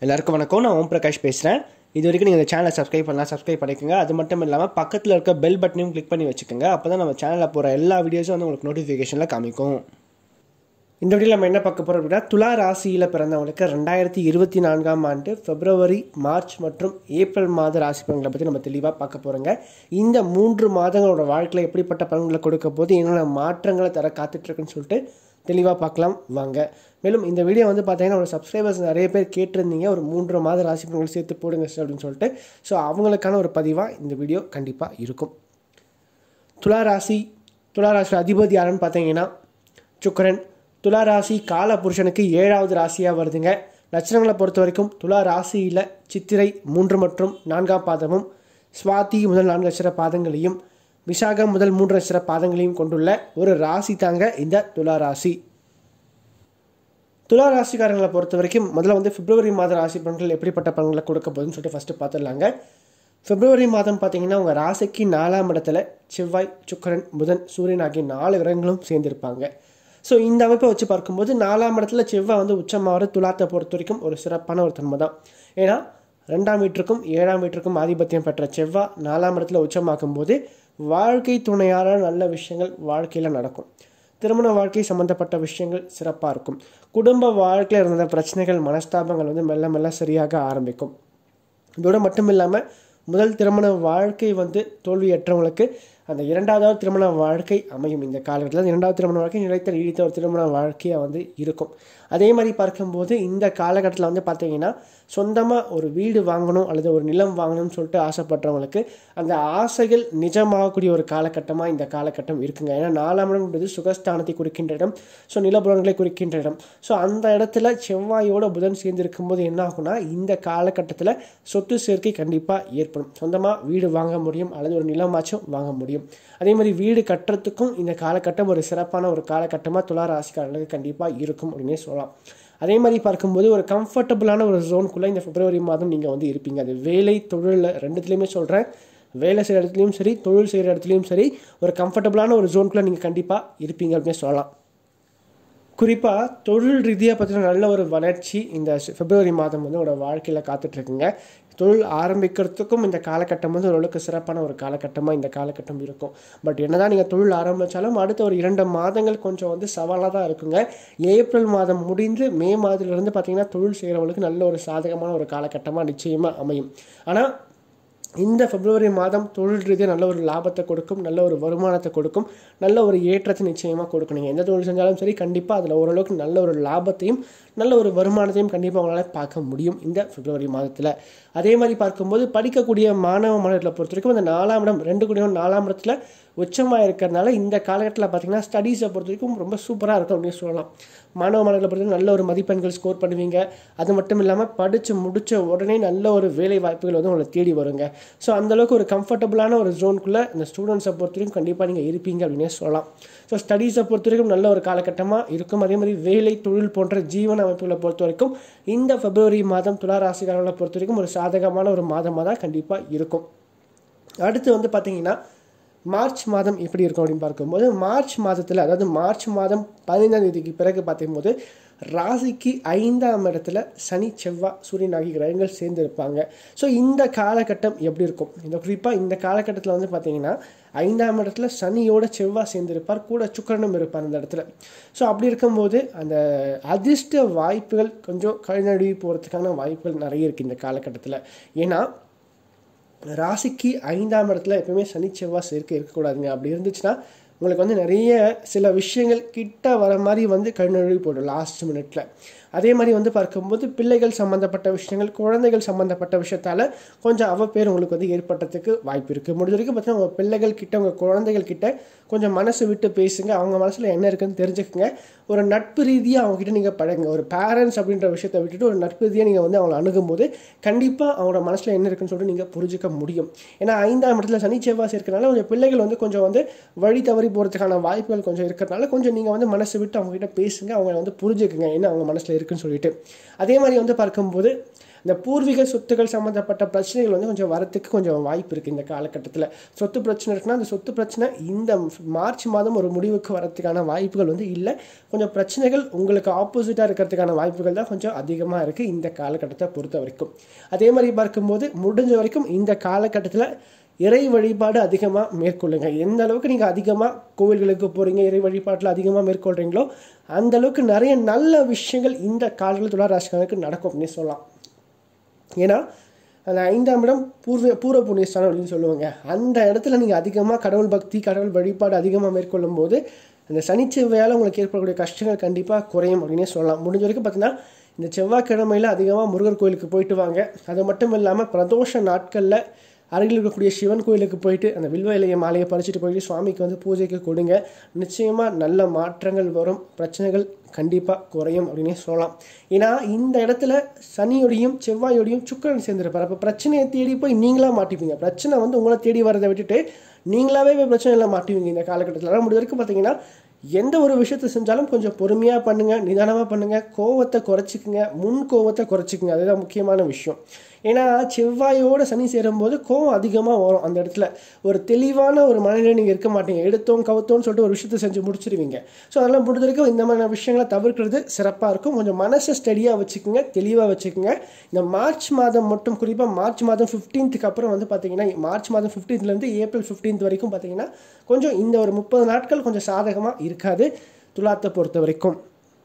எல்லாருக்கும் வணக்கம் நான் ஓம் பிரகாஷ் பேசுகிறேன் இது வரைக்கும் நீங்கள் இந்த சேனலை சப்ஸ்கிரைப் பண்ணலாம் சப்ஸ்கிரைப் பண்ணிக்கோங்க அது மட்டும் இல்லாமல் பக்கத்தில் இருக்க பெல் பட்டனையும் கிளிக் பண்ணி வச்சுக்கோங்க அப்போ தான் நம்ம சேனலில் போகிற எல்லா வீடியோஸும் வந்து உங்களுக்கு நோட்டிஃபிகேஷனில் காமிக்கும் இந்த வீடியோவில் நம்ம என்ன பார்க்க போகிறோம் அப்படின்னா துலா ராசியில் பிறந்தவங்களுக்கு ரெண்டாயிரத்தி இருபத்தி நான்காம் ஆண்டு பிப்ரவரி மார்ச் மற்றும் ஏப்ரல் மாத ராசி பலன்களை பற்றி நம்ம தெளிவாக பார்க்க போகிறோங்க இந்த மூன்று மாதங்களோட வாழ்க்கையில் எப்படிப்பட்ட பலன்களை கொடுக்க போது என்னென்ன மாற்றங்களை தர காத்துட்ருக்குன்னு சொல்லிட்டு தெளிவாக பார்க்கலாம் வாங்க மேலும் இந்த வீடியோ வந்து பார்த்தீங்கன்னா ஒரு சப்ஸ்கிரைபர்ஸ் நிறைய பேர் கேட்டிருந்தீங்க ஒரு மூன்று மாத ராசி பலன்கள் சேர்த்து போடுங்க சார் அப்படின்னு சொல்லிட்டு ஸோ அவங்களுக்கான ஒரு பதிவாக இந்த வீடியோ கண்டிப்பாக இருக்கும் துலா ராசி துலா ராசி அதிபதி யாருன்னு பார்த்தீங்கன்னா சுக்கரன் துலா ராசி கால புருஷனுக்கு ஏழாவது ராசியாக வருதுங்க லட்சணங்களை பொறுத்த வரைக்கும் துலா ராசியில் சித்திரை மூன்று மற்றும் நான்காம் பாதமும் சுவாதி முதல் நான்கு லட்சர பாதங்களையும் விசாகம் முதல் மூன்று லட்சர பாதங்களையும் கொண்டுள்ள ஒரு ராசி தாங்க இந்த துலா ராசி துலா ராசிக்காரங்களை பொறுத்த வரைக்கும் முதல்ல வந்து பிப்ரவரி மாத ராசி பலன்கள் எப்படிப்பட்ட பலன்களை கொடுக்க போகுதுன்னு சொல்லிட்டு ஃபஸ்ட்டு பார்த்துடலாங்க பிப்ரவரி மாதம் பார்த்தீங்கன்னா உங்கள் ராசிக்கு நாலாம் இடத்துல செவ்வாய் சுக்கரன் புதன் சூரியன் ஆகிய நாலு கிரகங்களும் சேர்ந்திருப்பாங்க ஸோ இந்த அமைப்பை வச்சு பார்க்கும்போது நாலாம் இடத்துல செவ்வாய் வந்து உச்சமாவது துலாத்தை பொறுத்த வரைக்கும் ஒரு சிறப்பான ஒரு தன்மை தான் ஏன்னா ரெண்டாம் வீட்டிற்கும் ஏழாம் வீட்டிற்கும் ஆதிபத்தியம் பெற்ற செவ்வாய் நாலாம் இடத்துல உச்சமாக்கும் போது வாழ்க்கை துணையார நல்ல விஷயங்கள் வாழ்க்கையில் நடக்கும் திருமண வாழ்க்கை சம்மந்தப்பட்ட விஷயங்கள் சிறப்பாக இருக்கும் குடும்ப வாழ்க்கையில் இருந்த பிரச்சனைகள் மனஸ்தாபங்கள் வந்து மெல்ல மெல்ல சரியாக ஆரம்பிக்கும் இதோடு மட்டும் இல்லாமல் முதல் திருமண வாழ்க்கை வந்து தோல்வியற்றவங்களுக்கு அந்த இரண்டாவது திருமண வாழ்க்கை அமையும் இந்த காலகட்டத்தில் இரண்டாவது திருமண வாழ்க்கை நிலைத்த நீடித்த ஒரு திருமண வாழ்க்கையாக வந்து இருக்கும் அதே மாதிரி பார்க்கும்போது இந்த காலகட்டத்தில் வந்து பார்த்தீங்கன்னா சொந்தமாக ஒரு வீடு வாங்கணும் அல்லது ஒரு நிலம் வாங்கணும்னு சொல்லிட்டு ஆசைப்படுறவங்களுக்கு அந்த ஆசைகள் நிஜமாகக்கூடிய ஒரு காலகட்டமாக இந்த காலகட்டம் இருக்குங்க ஏன்னா நாலாம் இடம்ன்றது சுகஸ்தானத்தை குறிக்கின்ற இடம் ஸோ நிலபுலன்களை குறிக்கின்ற இடம் ஸோ அந்த இடத்துல செவ்வாயோட புதன் சேர்ந்திருக்கும் போது என்ன ஆகும்னா இந்த காலகட்டத்தில் சொத்து சேர்க்கை கண்டிப்பாக ஏற்படும் சொந்தமாக வீடு வாங்க முடியும் அல்லது ஒரு நிலமாச்சும் வாங்க முடியும் அதே மாதிரி வீடு கட்டுறதுக்கும் இந்த காலகட்டம் ஒரு சிறப்பான ஒரு காலகட்டமாக துலா ராசிக்காரர்களுக்கு கண்டிப்பாக இருக்கும் அப்படின்னே சொல்லலாம் அதே மாதிரி பார்க்கும்போது ஒரு கம்ஃபர்டபுளான ஒரு ஜோனுக்குள்ளே இந்த பிப்ரவரி மாதம் நீங்கள் வந்து இருப்பீங்க அது வேலை தொழிலில் ரெண்டுத்துலேயுமே சொல்கிறேன் வேலை செய்கிற இடத்துலையும் சரி தொழில் செய்கிற இடத்துலையும் சரி ஒரு கம்ஃபர்டபுளான ஒரு ஜோனுக்குள்ளே நீங்கள் கண்டிப்பாக இருப்பீங்க அப்படின்னு சொல்லலாம் குறிப்பாக தொழில் ரீதியாக பார்த்தீங்கன்னா நல்ல ஒரு வளர்ச்சி இந்த பிப்ரவரி மாதம் வந்து உங்களோட வாழ்க்கையில் காத்துட்ருக்குங்க தொழில் ஆரம்பிக்கிறதுக்கும் இந்த காலகட்டம் வந்து ஓரளவுக்கு சிறப்பான ஒரு காலகட்டமாக இந்த காலகட்டம் இருக்கும் பட் என்னதான் நீங்கள் தொழில் ஆரம்பித்தாலும் அடுத்த ஒரு இரண்டு மாதங்கள் கொஞ்சம் வந்து சவாலாக தான் இருக்குங்க ஏப்ரல் மாதம் முடிந்து மே மாதத்துலேருந்து பார்த்தீங்கன்னா தொழில் செய்கிறவங்களுக்கு நல்ல ஒரு சாதகமான ஒரு காலகட்டமாக நிச்சயமாக அமையும் ஆனால் இந்த பிப்ரவரி மாதம் தொழில் ரீதியாக நல்ல ஒரு லாபத்தை கொடுக்கும் நல்ல ஒரு வருமானத்தை கொடுக்கும் நல்ல ஒரு ஏற்றத்தை நிச்சயமாக கொடுக்கும் நீங்கள் எந்த தொழில் செஞ்சாலும் சரி கண்டிப்பாக அதில் ஓரளவுக்கு நல்ல ஒரு லாபத்தையும் நல்ல ஒரு வருமானத்தையும் கண்டிப்பாக உங்களால் பார்க்க முடியும் இந்த பிப்ரவரி மாதத்தில் அதே மாதிரி பார்க்கும்போது படிக்கக்கூடிய மாணவ மாணவர்களை பொறுத்த வரைக்கும் அந்த நாலாம் இடம் ரெண்டு கூடிய நாலாம் இடத்துல உச்சமாக இருக்கிறதுனால இந்த காலகட்டத்தில் பார்த்தீங்கன்னா ஸ்டடீஸை பொறுத்த வரைக்கும் ரொம்ப சூப்பராக இருக்கும் அப்படின்னு சொல்லலாம் மாணவ மாணவர்களை பொறுத்த நல்ல ஒரு மதிப்பெண்கள் ஸ்கோர் பண்ணுவீங்க அது மட்டும் இல்லாமல் படித்து முடித்த உடனே நல்ல ஒரு வேலை வாய்ப்புகள் வந்து உங்களை தேடி வருங்க ஸோ அந்தளவுக்கு ஒரு கம்ஃபர்டபுளான ஒரு ஜோனுக்குள்ளே இந்த ஸ்டூடெண்ட்ஸை பொறுத்த வரைக்கும் கண்டிப்பாக நீங்கள் இருப்பீங்க அப்படின்னே சொல்லலாம் ஸோ ஸ்டடீஸை பொறுத்த வரைக்கும் நல்ல ஒரு காலகட்டமாக இருக்கும் அதே மாதிரி வேலை தொழில் போன்ற ஜீவன அமைப்புகளை பொறுத்த வரைக்கும் இந்த பிப்ரவரி மாதம் துலா ராசிக்காரர்களை பொறுத்த வரைக்கும் ஒரு சாதகமான ஒரு மாதமாக தான் கண்டிப்பாக இருக்கும் அடுத்து வந்து பார்த்தீங்கன்னா மார்ச் மாதம் எப்படி இருக்கும் அப்படின்னு பார்க்கும்போது மார்ச் மாதத்தில் அதாவது மார்ச் மாதம் பதினைந்தாம் தேதிக்கு பிறகு பார்க்கும்போது ராசிக்கு ஐந்தாம் இடத்துல சனி செவ்வாய் சூரியன் ஆகிய கிரகங்கள் சேர்ந்து இருப்பாங்க ஸோ இந்த காலகட்டம் எப்படி இருக்கும் இந்த குறிப்பாக இந்த காலகட்டத்தில் வந்து பார்த்தீங்கன்னா ஐந்தாம் இடத்துல சனியோட செவ்வாய் சேர்ந்திருப்பார் கூட சுக்கரனும் இருப்பார் அந்த இடத்துல ஸோ அப்படி இருக்கும்போது அந்த அதிர்ஷ்ட வாய்ப்புகள் கொஞ்சம் கழிநழுவி போகிறதுக்கான வாய்ப்புகள் நிறைய இருக்குது இந்த காலகட்டத்தில் ஏன்னா ராசிக்கு ஐந்தாம் இடத்துல எப்பவுமே சனி செவ்வாய் சேர்க்கை இருக்கக்கூடாதுங்க அப்படி இருந்துச்சுன்னா உங்களுக்கு வந்து நிறைய சில விஷயங்கள் கிட்ட வர மாதிரி வந்து கண்ணொழி போடும் லாஸ்ட் மினிட்ல அதே மாதிரி வந்து பார்க்கும்போது பிள்ளைகள் சம்மந்தப்பட்ட விஷயங்கள் குழந்தைகள் சம்மந்தப்பட்ட விஷயத்தால் கொஞ்சம் அவ பேர் உங்களுக்கு வந்து ஏற்படுறதுக்கு வாய்ப்பு இருக்குது முடிஞ்ச வரைக்கும் பார்த்தீங்கன்னா உங்கள் பிள்ளைகள் கிட்ட உங்கள் குழந்தைகள் கிட்ட கொஞ்சம் மனசு விட்டு பேசுங்க அவங்க மனசில் என்ன இருக்குன்னு தெரிஞ்சுக்கங்க ஒரு நட்பு ரீதியாக அவங்ககிட்ட நீங்கள் பழகுங்க ஒரு பேரண்ட்ஸ் அப்படின்ற விஷயத்தை விட்டுட்டு ஒரு நட்பு ரீதியாக நீங்கள் வந்து அவங்களை அணுகும்போது கண்டிப்பாக அவங்களோட மனசில் என்ன இருக்குன்னு சொல்லிட்டு நீங்கள் புரிஞ்சுக்க முடியும் ஏன்னா ஐந்தாம் இடத்துல சனி செவ்வாய் இருக்கிறனால கொஞ்சம் பிள்ளைகள் வந்து கொஞ்சம் வந்து வழி தவறி போகிறதுக்கான வாய்ப்புகள் கொஞ்சம் இருக்கிறதுனால கொஞ்சம் நீங்கள் வந்து மனசு விட்டு அவங்ககிட்ட பேசுங்க அவங்க வந்து புரிஞ்சுக்குங்க என்ன அவங்க மனசில் இருக்குன்னு சொல்லிட்டு அதே மாதிரி வந்து பார்க்கும்போது இந்த பூர்வீக சொத்துக்கள் சம்மந்தப்பட்ட பிரச்சனைகள் வந்து கொஞ்சம் வரத்துக்கு கொஞ்சம் வாய்ப்பு இருக்குது இந்த காலகட்டத்தில் சொத்து பிரச்சனை இருக்குன்னா அந்த சொத்து பிரச்சனை இந்த மார்ச் மாதம் ஒரு முடிவுக்கு வரதுக்கான வாய்ப்புகள் வந்து இல்லை கொஞ்சம் பிரச்சனைகள் உங்களுக்கு ஆப்போசிட்டாக இருக்கிறதுக்கான வாய்ப்புகள் தான் கொஞ்சம் அதிகமாக இருக்குது இந்த காலகட்டத்தை பொறுத்த வரைக்கும் அதே மாதிரி பார்க்கும்போது முடிஞ்ச வரைக்கும் இந்த காலகட்டத்தில் இறை வழிபாடு அதிகமாக மேற்கொள்ளுங்க எந்த அளவுக்கு நீங்கள் அதிகமாக கோவில்களுக்கு போகிறீங்க இறை வழிபாட்டில் அதிகமாக மேற்கொள்கிறீங்களோ அந்த அளவுக்கு நிறைய நல்ல விஷயங்கள் இந்த காலத்தில் துளாராசிக்காரனுக்கு நடக்கும் அப்படின்னு சொல்லலாம் ஏன்னா அந்த ஐந்தாம் இடம் பூர்வ பூர்வ புண்ணியஸ்தானம் அப்படின்னு சொல்லுவாங்க அந்த இடத்துல நீங்கள் அதிகமாக கடவுள் பக்தி கடவுள் வழிபாடு அதிகமாக மேற்கொள்ளும் போது அந்த சனிச்செவ்வையால் உங்களுக்கு ஏற்படக்கூடிய கஷ்டங்கள் கண்டிப்பாக குறையும் அப்படின்னே சொல்லலாம் முடிஞ்ச வரைக்கும் பார்த்தீங்கன்னா இந்த செவ்வாய்க்கிழமையில் அதிகமாக முருகர் கோயிலுக்கு போயிட்டு வாங்க அது மட்டும் இல்லாமல் பிரதோஷ நாட்களில் அருகில் இருக்கக்கூடிய சிவன் கோயிலுக்கு போயிட்டு அந்த வில்வ இலைய மாலையை பறிச்சுட்டு போயிட்டு சுவாமிக்கு வந்து பூஜைக்கு கொடுங்க நிச்சயமாக நல்ல மாற்றங்கள் வரும் பிரச்சனைகள் கண்டிப்பாக குறையும் அப்படின்னே சொல்லலாம் ஏன்னா இந்த இடத்துல சனியோடையும் செவ்வாயோடையும் சுக்கரன் சேர்ந்துருப்பார் அப்போ பிரச்சனையை தேடி போய் நீங்களாக மாட்டிப்பீங்க பிரச்சனை வந்து உங்களை தேடி வரதை விட்டுட்டு நீங்களாவே போய் பிரச்சனையில் மாட்டுவீங்க இந்த காலகட்டத்தில் ஆனால் முடிஞ்ச வரைக்கும் பார்த்தீங்கன்னா எந்த ஒரு விஷயத்தை செஞ்சாலும் கொஞ்சம் பொறுமையாக பண்ணுங்கள் நிதானமாக பண்ணுங்கள் கோவத்தை குறைச்சிக்குங்க முன் கோவத்தை குறைச்சிக்குங்க அதுதான் முக்கியமான விஷயம் ஏன்னா செவ்வாயோட சனி சேரும்போது கோவம் அதிகமாக வரும் அந்த இடத்துல ஒரு தெளிவான ஒரு மனநிலை நீங்கள் இருக்க மாட்டீங்க எடுத்தோம் கவுத்தோன்னு சொல்லிட்டு ஒரு விஷயத்தை செஞ்சு முடிச்சிருவீங்க ஸோ அதெல்லாம் முடிஞ்ச வரைக்கும் இந்த மாதிரியான விஷயங்களை தவிர்க்கிறது சிறப்பாக இருக்கும் கொஞ்சம் மனசை ஸ்டடியாக வச்சுக்கோங்க தெளிவாக வச்சுக்கோங்க இந்த மார்ச் மாதம் மட்டும் குறிப்பாக மார்ச் மாதம் ஃபிஃப்டீன்த்துக்கு அப்புறம் வந்து பார்த்தீங்கன்னா மார்ச் மாதம் ஃபிஃப்டீன்த்லேருந்து ஏப்ரல் ஃபிஃப்டீன்த் வரைக்கும் பார்த்தீங்கன்னா கொஞ்சம் இந்த ஒரு முப்பது நாட்கள் கொஞ்சம் சாதகமாக இருக்காது துலாத்தை பொறுத்த வரைக்கும்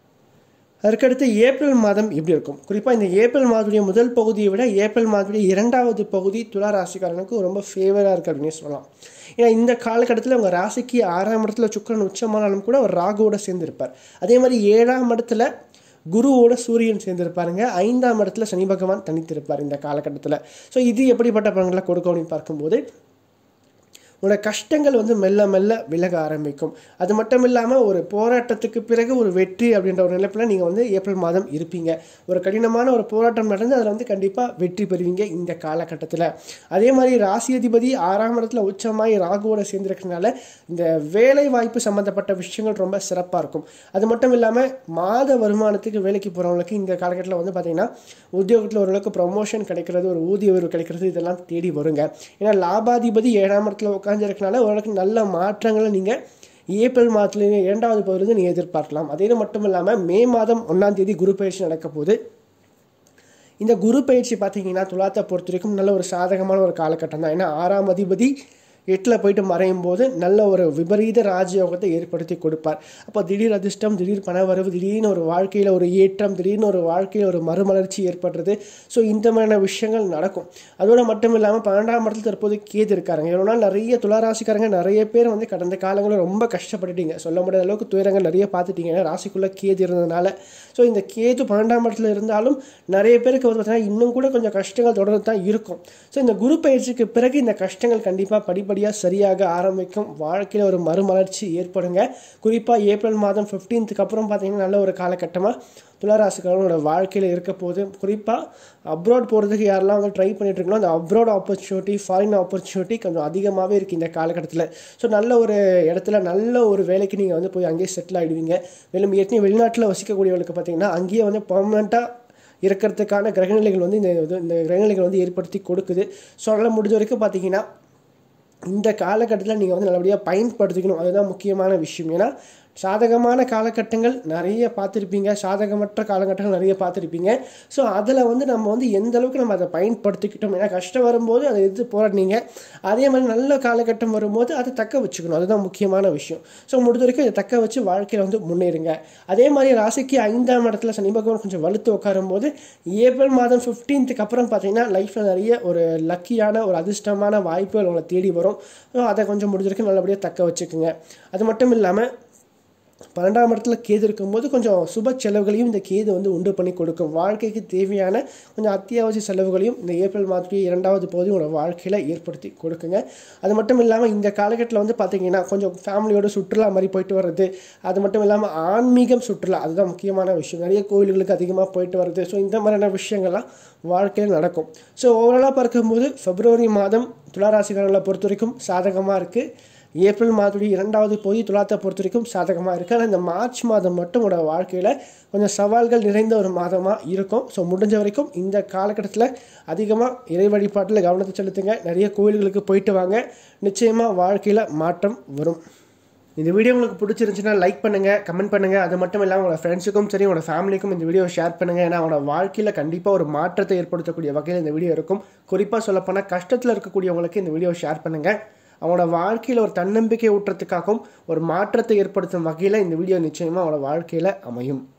அதற்கடுத்து ஏப்ரல் மாதம் எப்படி இருக்கும் குறிப்பாக இந்த ஏப்ரல் மாதத்துடைய முதல் பகுதியை விட ஏப்ரல் மாதத்துடைய இரண்டாவது பகுதி துலா ராசிக்காரனுக்கு ரொம்ப ஃபேவராக இருக்குது அப்படின்னு சொல்லலாம் ஏன்னா இந்த காலகட்டத்தில் உங்கள் ராசிக்கு ஆறாம் இடத்துல சுக்கரன் உச்சமானாலும் கூட அவர் ராகுவோட சேர்ந்திருப்பார் அதே மாதிரி ஏழாம் இடத்துல குருவோட சூரியன் சேர்ந்திருப்பாருங்க ஐந்தாம் இடத்துல சனி பகவான் தனித்திருப்பார் இந்த காலகட்டத்தில் ஸோ இது எப்படிப்பட்ட பலன்களை கொடுக்கும் அப்படின்னு பார்க்கும்போது உங்களோட கஷ்டங்கள் வந்து மெல்ல மெல்ல விலக ஆரம்பிக்கும் அது மட்டும் இல்லாமல் ஒரு போராட்டத்துக்கு பிறகு ஒரு வெற்றி அப்படின்ற ஒரு நிலைப்பில் நீங்கள் வந்து ஏப்ரல் மாதம் இருப்பீங்க ஒரு கடினமான ஒரு போராட்டம் நடந்து அதில் வந்து கண்டிப்பாக வெற்றி பெறுவீங்க இந்த காலகட்டத்தில் அதே மாதிரி ராசி அதிபதி ஆறாம் இடத்துல உச்சமாய் ராகுவோட சேர்ந்துருக்கனால இந்த வேலை வாய்ப்பு சம்மந்தப்பட்ட விஷயங்கள் ரொம்ப சிறப்பாக இருக்கும் அது மட்டும் இல்லாமல் மாத வருமானத்துக்கு வேலைக்கு போகிறவங்களுக்கு இந்த காலகட்டத்தில் வந்து பார்த்திங்கன்னா உத்தியோகத்தில் ஓரளவுக்கு ப்ரொமோஷன் கிடைக்கிறது ஒரு ஊதிய உயர்வு கிடைக்கிறது இதெல்லாம் தேடி வருங்க ஏன்னா லாபாதிபதி ஏழாம் இடத்துல உட்காந்துருக்கனால ஓரளவுக்கு நல்ல மாற்றங்களை நீங்கள் ஏப்ரல் மாதத்துலேருந்து இரண்டாவது பகுதியிலிருந்து நீங்கள் எதிர்பார்க்கலாம் அதே மட்டும் இல்லாமல் மே மாதம் ஒன்றாம் தேதி குரு பயிற்சி நடக்க போது இந்த குரு பயிற்சி பார்த்தீங்கன்னா துலாத்தை பொறுத்த வரைக்கும் நல்ல ஒரு சாதகமான ஒரு காலகட்டம் தான் ஏன்னா ஆறாம் அதிபதி எட்டில் போயிட்டு மறையும் போது நல்ல ஒரு விபரீத ராஜயோகத்தை ஏற்படுத்தி கொடுப்பார் அப்போ திடீர் அதிர்ஷ்டம் திடீர் பணவரவு திடீர்னு ஒரு வாழ்க்கையில் ஒரு ஏற்றம் திடீர்னு ஒரு வாழ்க்கையில் ஒரு மறுமலர்ச்சி ஏற்படுறது ஸோ இந்த மாதிரியான விஷயங்கள் நடக்கும் அதோட மட்டும் இல்லாமல் பன்னெண்டாம் இடத்துல தற்போது கேது இருக்காருங்க எவ்வளோ நாள் நிறைய துளாராசிக்காரங்க நிறைய பேர் வந்து கடந்த காலங்களில் ரொம்ப கஷ்டப்பட்டுட்டீங்க சொல்ல முடியாத அளவுக்கு துயரங்கள் நிறைய பார்த்துட்டீங்க ஏன்னா ராசிக்குள்ளே கேது இருந்ததுனால ஸோ இந்த கேது பன்னெண்டாம் இடத்துல இருந்தாலும் நிறைய பேருக்கு வந்து பார்த்தீங்கன்னா இன்னும் கூட கொஞ்சம் கஷ்டங்கள் தொடர்ந்து தான் இருக்கும் ஸோ இந்த குரு பயிற்சிக்கு பிறகு இந்த கஷ்டங்கள் கண்டிப்பாக படிப்படியாக சரியாக ஆரம்பிக்கும் வாழ்க்கையில் ஒரு மறுமலர்ச்சி ஏற்படுங்க குறிப்பாக ஏப்ரல் மாதம் ஃபிஃப்டீன்த்துக்கு அப்புறம் பார்த்தீங்கன்னா நல்ல ஒரு காலகட்டமாக துளாராசிக்காரங்களோட வாழ்க்கையில் இருக்க போது குறிப்பாக அப்ராட் போகிறதுக்கு யாரெல்லாம் வந்து ட்ரை பண்ணிட்டு இருக்கீங்களோ அந்த அப்ராட் ஆப்பர்ச்சுனிட்டி ஃபாரின் ஆப்பர்ச்சுனிட்டி கொஞ்சம் அதிகமாகவே இருக்குது இந்த காலகட்டத்தில் ஸோ நல்ல ஒரு இடத்துல நல்ல ஒரு வேலைக்கு நீங்கள் வந்து போய் அங்கேயே செட்டில் ஆகிடுவீங்க மேலும் ஏற்கனவே வெளிநாட்டில் வசிக்கக்கூடியவர்களுக்கு பார்த்தீங்கன்னா அங்கேயே வந்து பர்மனெண்ட்டாக இருக்கிறதுக்கான கிரகநிலைகள் வந்து இந்த இது- இந்த கிரகநிலைகள் வந்து ஏற்படுத்தி கொடுக்குது ஸோ அதனால் முடிஞ்ச வரைக்கும் பார்த்தீங்கன்னா இந்த காலகட்டத்தில் நீங்கள் வந்து நல்லபடியாக பயன்படுத்திக்கணும் அதுதான் முக்கியமான விஷயம் ஏன்னா சாதகமான காலகட்டங்கள் நிறைய பார்த்துருப்பீங்க சாதகமற்ற காலகட்டங்கள் நிறைய பார்த்துருப்பீங்க ஸோ அதில் வந்து நம்ம வந்து எந்த அளவுக்கு நம்ம அதை பயன்படுத்திக்கிட்டோம் ஏன்னா கஷ்டம் வரும்போது அதை எதிர்த்து போராடினீங்க அதே மாதிரி நல்ல காலகட்டம் வரும்போது அதை தக்க வச்சுக்கணும் அதுதான் முக்கியமான விஷயம் ஸோ முடிஞ்ச வரைக்கும் இதை தக்க வச்சு வாழ்க்கையில் வந்து முன்னேறுங்க அதே மாதிரி ராசிக்கு ஐந்தாம் இடத்துல சனி பகவான் கொஞ்சம் வலுத்து உட்காரும் போது ஏப்ரல் மாதம் ஃபிஃப்டீன்த்துக்கு அப்புறம் பார்த்தீங்கன்னா லைஃப்பில் நிறைய ஒரு லக்கியான ஒரு அதிர்ஷ்டமான வாய்ப்புகள் உங்களை தேடி வரும் ஸோ அதை கொஞ்சம் முடிஞ்ச வரைக்கும் நல்லபடியாக தக்க வச்சுக்கோங்க அது மட்டும் இல்லாமல் பன்னெண்டாம் இடத்துல கேது இருக்கும்போது கொஞ்சம் சுப செலவுகளையும் இந்த கேது வந்து உண்டு பண்ணி கொடுக்கும் வாழ்க்கைக்கு தேவையான கொஞ்சம் அத்தியாவசிய செலவுகளையும் இந்த ஏப்ரல் மாதத்துடைய இரண்டாவது பகுதி உங்களோட வாழ்க்கையில் ஏற்படுத்தி கொடுக்குங்க அது மட்டும் இல்லாமல் இந்த காலகட்டத்தில் வந்து பார்த்தீங்கன்னா கொஞ்சம் ஃபேமிலியோட சுற்றுலா மாதிரி போயிட்டு வர்றது அது மட்டும் இல்லாமல் ஆன்மீகம் சுற்றுலா அதுதான் முக்கியமான விஷயம் நிறைய கோயில்களுக்கு அதிகமாக போயிட்டு வர்றது ஸோ இந்த மாதிரியான விஷயங்கள்லாம் வாழ்க்கையில் நடக்கும் ஸோ ஓவராலாக பார்க்கும்போது பிப்ரவரி மாதம் துளாராசிக்காரர்களை பொறுத்த வரைக்கும் சாதகமாக இருக்குது ஏப்ரல் மாதத்துடைய இரண்டாவது போய் துலாத்தை பொறுத்த வரைக்கும் சாதகமாக இருக்குது ஆனால் இந்த மார்ச் மாதம் மட்டும் உங்களோட வாழ்க்கையில் கொஞ்சம் சவால்கள் நிறைந்த ஒரு மாதமாக இருக்கும் ஸோ முடிஞ்ச வரைக்கும் இந்த காலகட்டத்தில் அதிகமாக இறை வழிபாட்டில் கவனத்தை செலுத்துங்க நிறைய கோயில்களுக்கு போயிட்டு வாங்க நிச்சயமாக வாழ்க்கையில் மாற்றம் வரும் இந்த வீடியோ உங்களுக்கு பிடிச்சிருந்துச்சுன்னா லைக் பண்ணுங்கள் கமெண்ட் பண்ணுங்கள் அது மட்டும் இல்லாமல் உங்களோட ஃப்ரெண்ட்ஸுக்கும் சரி உங்களோட ஃபேமிலிக்கும் இந்த வீடியோ ஷேர் பண்ணுங்கள் ஏன்னா அவங்களோட வாழ்க்கையில் கண்டிப்பாக ஒரு மாற்றத்தை ஏற்படுத்தக்கூடிய வகையில் இந்த வீடியோ இருக்கும் குறிப்பாக சொல்லப்போனால் கஷ்டத்தில் இருக்கக்கூடியவங்களுக்கு இந்த வீடியோ ஷேர் பண்ணுங்கள் அவங்களோட வாழ்க்கையில் ஒரு தன்னம்பிக்கை ஊட்டுறதுக்காகவும் ஒரு மாற்றத்தை ஏற்படுத்தும் வகையில் இந்த வீடியோ நிச்சயமாக அவங்களோட வாழ்க்கையில் அமையும்